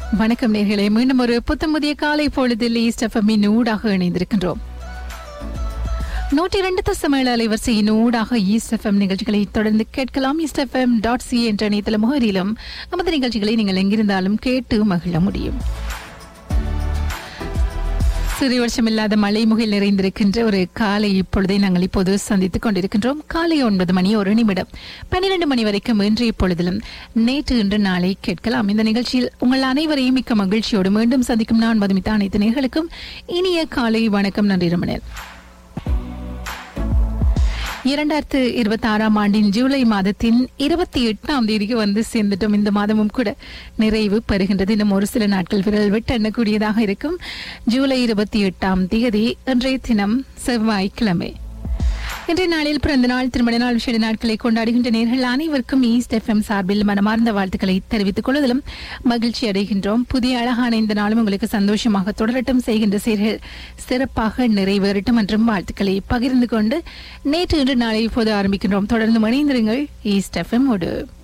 வணக்கம் நேர்களே மீண்டும் ஒரு புத்தமுதிய காலை பொழுதில் ஈஸ்ட் எஃப்எம்மின் ஊடாக இணைந்திருக்கின்றோம் நூற்றி இரண்டு தசமேழு அலைவரிசையின் ஊடாக ஈஸ்ட் எஃப்எம் நிகழ்ச்சிகளை தொடர்ந்து கேட்கலாம் ஈஸ்ட் எஃப்எம் டாட் சி என்ற இணையதள முகரிலும் நமது நிகழ்ச்சிகளை நீங்கள் எங்கிருந்தாலும் கேட்டு மகிழ முடியும் சிறு வருஷமில்லாத மழை முகில் நிறைந்திருக்கின்ற ஒரு காலை இப்பொழுதை நாங்கள் இப்போது சந்தித்துக் கொண்டிருக்கின்றோம் காலை ஒன்பது மணி ஒரு நிமிடம் பன்னிரண்டு மணி வரைக்கும் இன்றைய பொழுதிலும் நேற்று இன்று நாளை கேட்கலாம் இந்த நிகழ்ச்சியில் உங்கள் அனைவரையும் மிக்க மகிழ்ச்சியோடு மீண்டும் சந்திக்கும் நான் மதுமிதா அனைத்து நேர்களுக்கும் இனிய காலை வணக்கம் நன்றி ரமணன் இரண்டாயிரத்து இருபத்தி ஆறாம் ஆண்டின் ஜூலை மாதத்தின் இருபத்தி எட்டாம் தேதிக்கு வந்து சேர்ந்துட்டோம் இந்த மாதமும் கூட நிறைவு பெறுகின்றது இன்னும் ஒரு சில நாட்கள் விரல் விட்டு எண்ணக்கூடியதாக இருக்கும் ஜூலை இருபத்தி எட்டாம் தேதி இன்றைய தினம் செவ்வாய்க்கிழமை இன்றைய நாளில் பிறந்த நாள் திருமண நாள் விசேட நாட்களை கொண்டாடுகின்ற நேர்கள் அனைவருக்கும் ஈஸ்ட் எஃப்எம் சார்பில் மனமார்ந்த வாழ்த்துக்களை தெரிவித்துக் கொள்வதிலும் மகிழ்ச்சி அடைகின்றோம் புதிய அழகான இந்த நாளும் உங்களுக்கு சந்தோஷமாக தொடரட்டும் செய்கின்ற செயல்கள் சிறப்பாக நிறைவேறட்டும் என்றும் வாழ்த்துக்களை பகிர்ந்து கொண்டு நேற்று இன்று நாளை இப்போது ஆரம்பிக்கின்றோம் தொடர்ந்து மணிந்திருங்கள் ஈஸ்ட் எஃப்எம் ஓடு